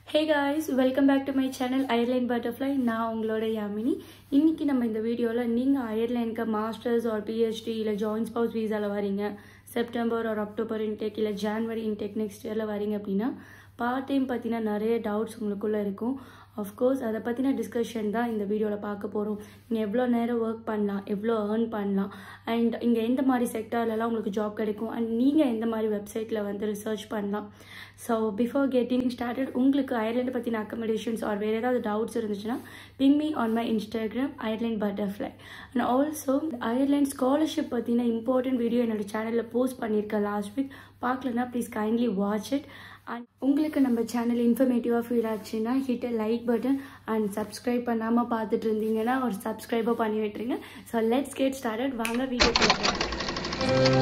hey guys welcome back to my channel Ireland butterfly நான் உங்களோட யாமினி இன்னைக்கு நம்ம இந்த வீடியோவில் நீங்கள் அயர்லைனுக்கு மாஸ்டர்ஸ் ஒரு பிஹெச்டி இல்லை ஜாயின் ஸ்பவுஸ் வீசாவில் வரீங்க செப்டம்பர் ஒரு அக்டோபர் இன்டேக் இல்லை ஜான்வரி இன்டேக் நெக்ஸ்ட் இயரில் வரீங்க அப்படின்னா பார்ட் டைம் பற்றின நிறைய டவுட்ஸ் உங்களுக்குள்ளே இருக்கும் அஃப்கோர்ஸ் அதை பற்றின டிஸ்கஷன் தான் இந்த வீடியோவில் பார்க்க போகிறோம் நீங்கள் எவ்வளோ நேரம் ஒர்க் பண்ணலாம் எவ்வளோ ஏர்ன் பண்ணலாம் அண்ட் இங்கே எந்த மாதிரி செக்டார்லலாம் உங்களுக்கு ஜாப் கிடைக்கும் அண்ட் நீங்கள் எந்த மாதிரி வெப்சைட்டில் வந்து ரிசர்ச் பண்ணலாம் ஸோ பிஃபோர் கெட்டிங் ஸ்டார்டட் உங்களுக்கு அயர்லாண்டு பற்றின அக்கமடேஷன்ஸ் ஆர் வேறு ஏதாவது டவுட்ஸ் இருந்துச்சுன்னா ping me on my Instagram Ireland butterfly and also Ireland scholarship பற்றின இம்பார்ட்டன்ட் வீடியோ என்னோட சேனலில் போஸ்ட் பண்ணியிருக்கேன் லாஸ்ட் வீக் பார்க்கலன்னா please kindly watch it and உங்களுக்கு நம்ம சேனல் இன்ஃபர்மேட்டிவாக ஃபீல் ஆச்சுன்னா hit like button and subscribe பண்ணாமல் பார்த்துட்டு இருந்தீங்கன்னா ஒரு சப்ஸ்கிரைபர் பண்ணி விட்டுருங்க ஸோ லெட்ஸ் கெட் ஸ்டார்டட் வாங்க வீடியோ போகிறேன்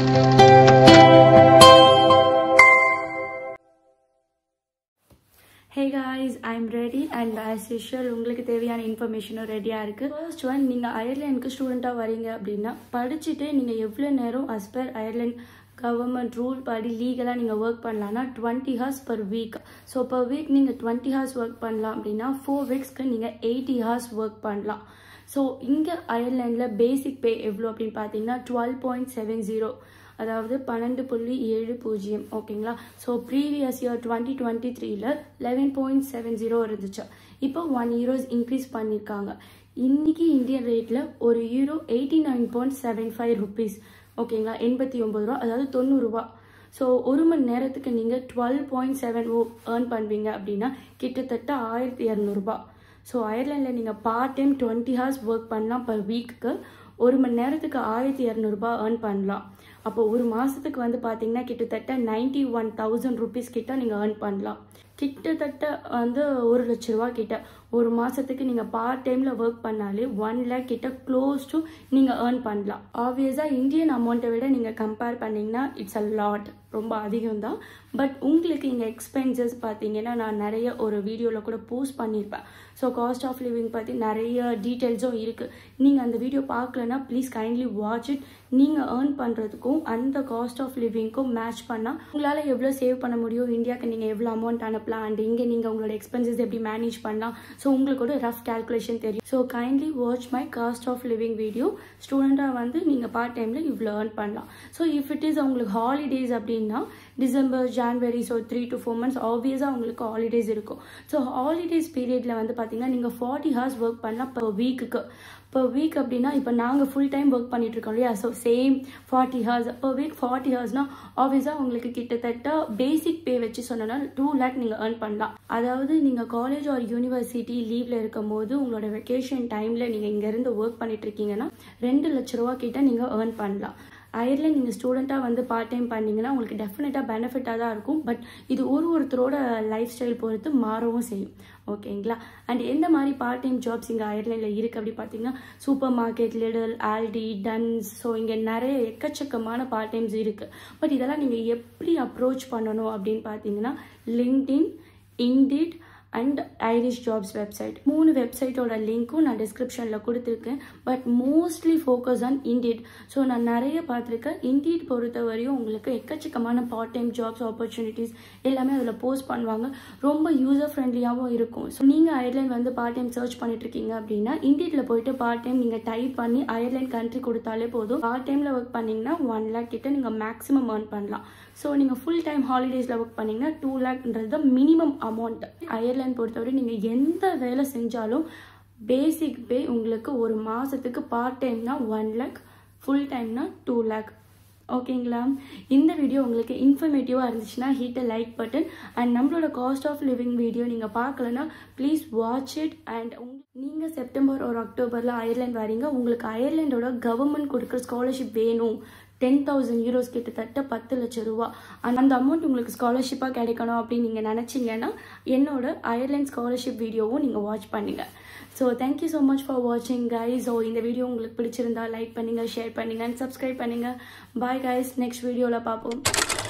hey guys I am ready and as usual உங்களுக்கு தேவையான இன்ஃபர்மேஷனும் ரெடியாக இருக்குது ஃபர்ஸ்ட் ஒன் நீங்கள் அயர்லாண்டுக்கு ஸ்டூடெண்ட்டாக வரீங்க அப்படின்னா படிச்சுட்டு நீங்கள் எவ்வளோ நேரம் as per Ireland government rule படி லீகலாக நீங்கள் ஒர்க் பண்ணலாம்னா twenty hours per week so per week நீங்கள் டுவெண்ட்டி ஹார்ஸ் ஒர்க் பண்ணலாம் அப்படின்னா ஃபோர் வீக்ஸ்க்கு நீங்கள் எயிட்டி ஹார்ஸ் ஒர்க் பண்ணலாம் ஸோ இங்கே அயர்லாண்டில் பேசிக் பே எவ்வளோ அப்படின்னு பார்த்தீங்கன்னா டுவெல் பாயிண்ட் செவன் ஜீரோ அதாவது பன்னெண்டு புள்ளி ஏழு பூஜ்ஜியம் ஓகேங்களா so previous year twenty twenty த்ரீல லெவன் பாயிண்ட் செவன் ஜீரோ இருந்துச்சு இப்போ ஒன் யூரோஸ் இன்க்ரீஸ் பண்ணியிருக்காங்க இன்னைக்கு இந்தியன் ரேட்டில் ஒரு euro eighty nine point seven five rupees ஓகேங்களா எண்பத்தி ஒம்பது ரூபா அதாவது தொண்ணூறுரூவா ஸோ ஒரு மணி நேரத்துக்கு நீங்கள் twelve point seven o earn பண்ணுவீங்க அப்படின்னா கிட்டத்தட்ட ஆயிரத்தி இரநூறுபா ஸோ அயர்லாண்டில் நீங்கள் part time twenty hours work பண்ணலாம் பர் வீக்குக்கு ஒரு மணி நேரத்துக்கு ஆயிரத்தி இரநூறுபா ஏர்ன் பண்ணலாம் அப்போ ஒரு மாதத்துக்கு வந்து பார்த்தீங்கன்னா கிட்டத்தட்ட நைன்டி ஒன் தௌசண்ட் ருபீஸ் கிட்ட நீங்கள் ஏர்ன் பண்ணலாம் கிட்டத்தட்ட வந்து ஒரு லட்ச ரூபா கிட்ட ஒரு மாதத்துக்கு நீங்கள் பார்ட் டைமில் ஒர்க் பண்ணாலே ஒன் லேக் கிட்ட க்ளோஸ் டு நீங்கள் ஏர்ன் பண்ணலாம் ஆப்வியஸாக இந்தியன் அமௌண்ட்டை விட நீங்கள் கம்பேர் பண்ணிங்கன்னா இட்ஸ் அ லாட் ரொம்ப அதிகம் தான் பட் உங்களுக்கு இங்கே எக்ஸ்பென்சஸ் பார்த்தீங்கன்னா நான் நிறைய ஒரு வீடியோவில் கூட போஸ்ட் பண்ணியிருப்பேன் ஸோ காஸ்ட் ஆஃப் லிவிங் பற்றி நிறைய டீட்டெயில்ஸும் இருக்குது நீங்கள் அந்த வீடியோ பார்க்கலன்னா ப்ளீஸ் கைண்ட்லி வாட்ச் இட் நீங்கள் ஏர்ன் பண்ணுறதுக்கும் அந்த காஸ்ட் ஆஃப் லிவிங்க்கும் மேட்ச் பண்ணால் உங்களால் எவ்வளோ சேவ் பண்ண முடியும் இந்தியாவுக்கு நீங்கள் எவ்வளோ அமௌண்ட் அனுப்பலாம் அண்ட் இங்கே நீங்கள் உங்களோட எக்ஸ்பென்சஸ் எப்படி மேனேஜ் பண்ணலாம் ஸோ உங்களுக்கு ஒரு ரஃப் கேல்குலேஷன் தெரியும் so kindly watch my cost of living video ஸ்டூடெண்ட்டாக வந்து நீங்கள் பார்ட் டைமில் இவ்வளோ ஏர்ன் பண்ணலாம் ஸோ இஃப் இட் இஸ் உங்களுக்கு ஹாலிடேஸ் அப்படின்னா December January so three to four months ஆப்வியஸாக உங்களுக்கு ஹாலிடேஸ் இருக்கும் ஸோ ஹாலிடேஸ் பீரியடில் வந்து பார்த்தீங்கன்னா நீங்கள் ஃபார்ட்டி ஹவர்ஸ் ஒர்க் பண்ணலாம் பர் வீக்குக்கு பர் வீக் அப்படின்னா இப்போ நாங்கள் ஃபுல் டைம் ஒர்க் பண்ணிட்டு இருக்கோம் இல்லையா so same forty hours per week forty ஹவர்ஸ்னால் ஆப்வியஸாக உங்களுக்கு கிட்டத்தட்ட பேசிக் பே வச்சு சொன்னோன்னா டூ லேக் நீங்கள் ஏர்ன் பண்ணலாம் அதாவது நீங்கள் காலேஜ் ஆர் யூனிவர்சிட்டி லீவில் இருக்கும் போது உங்களோட வெக்கேஷன் டைமில் நீங்கள் இங்கேருந்து ஒர்க் பண்ணிட்டு இருக்கீங்கன்னா ரெண்டு லட்ச ரூபா கிட்ட நீங்கள் ஏர்ன் பண்ணலாம் அயர்லாண்ட் நீங்கள் ஸ்டூடெண்ட்டாக வந்து பார்ட் டைம் பண்ணிங்கன்னா உங்களுக்கு டெஃபினட்டாக பெனிஃபிட்டாக தான் இருக்கும் பட் இது ஒரு ஒருத்தரோட லைஃப் ஸ்டைல் பொறுத்து மாறவும் செய்யும் ஓகேங்களா அண்ட் எந்த மாதிரி பார்ட் டைம் ஜாப்ஸ் இங்கே அயர்லாண்டில் இருக்குது அப்படி பார்த்தீங்கன்னா supermarket Lidl Aldi Dunnes so இங்கே நிறைய எக்கச்சக்கமான பார்ட் டைம்ஸ் இருக்குது பட் இதெல்லாம் நீங்கள் எப்படி அப்ரோச் பண்ணணும் அப்படின்னு பார்த்தீங்கன்னா LinkedIn Indeed and Irish jobs website மூணு வெப்சைட்டோட லிங்க்கும் நான் டிஸ்கிரிப்ஷனில் கொடுத்துருக்கேன் but mostly focus on Indeed so நான் நிறைய பார்த்துருக்கேன் இண்டீட் பொறுத்த வரையும் உங்களுக்கு எக்கச்சக்கமான பார்ட் டைம் ஜாப்ஸ் ஆப்பர்ச்சுனிட்டிஸ் எல்லாமே அதில் போஸ்ட் பண்ணுவாங்க ரொம்ப யூசர் ஃப்ரெண்ட்லியாகவும் இருக்கும் ஸோ நீங்கள் அயர்லாண்ட் வந்து பார்ட் டைம் சர்ச் பண்ணிட்டு இருக்கீங்க அப்படின்னா இண்டீட்டில் போயிட்டு பார்ட் டைம் நீங்கள் டைப் பண்ணி அயர்லாண்ட் கண்ட்ரி கொடுத்தாலே போதும் பார்ட் டைமில் ஒர்க் பண்ணிங்கன்னா ஒன் லேக் கிட்ட நீங்கள் மேக்ஸிமம் ஏர்ன் பண்ணலாம் ஸோ நீங்கள் ஃபுல் டைம் ஹாலிடேஸில் ஒர்க் பண்ணிங்கன்னா டூ லேக்ன்றது தான் மினிமம் அமௌண்ட் அயர்லாண்ட் பொறுத்தவரை நீங்கள் எந்த வேலை செஞ்சாலும் பேசிக் பே உங்களுக்கு ஒரு மாதத்துக்கு பார்ட் டைம்னா ஒன் லேக் ஃபுல் டைம்னா டூ லேக் ஓகேங்களா இந்த வீடியோ உங்களுக்கு இன்ஃபர்மேட்டிவாக இருந்துச்சுன்னா hit a like button and நம்மளோட காஸ்ட் ஆஃப் லிவிங் வீடியோ நீங்கள் பார்க்கலன்னா ப்ளீஸ் வாட்ச் இட் அண்ட் நீங்கள் செப்டம்பர் ஒரு அக்டோபரில் அயர்லாண்ட் வரீங்க உங்களுக்கு அயர்லாண்டோட கவர்மெண்ட் கொடுக்குற ஸ்காலர்ஷிப் வேணும் டென் தௌசண்ட் யூரோஸ் கிட்டத்தட்ட பத்து லட்சம் ரூபா அந்த அமௌண்ட் உங்களுக்கு ஸ்காலர்ஷிப்பாக கிடைக்கணும் அப்படின்னு நீங்கள் நினச்சிங்கன்னா என்னோட அயர்லாண்ட் ஸ்காலர்ஷிப் வீடியோவும் நீங்கள் வாட்ச் பண்ணுங்கள் so thank you so much for வாட்சிங் கைஸ் ஸோ இந்த வீடியோ உங்களுக்கு பிடிச்சிருந்தா லைக் பண்ணுங்கள் ஷேர் பண்ணுங்கள் அண்ட் சப்ஸ்கிரைப் பண்ணுங்கள் பாய் கைஸ் நெக்ஸ்ட் வீடியோவில் பார்ப்போம்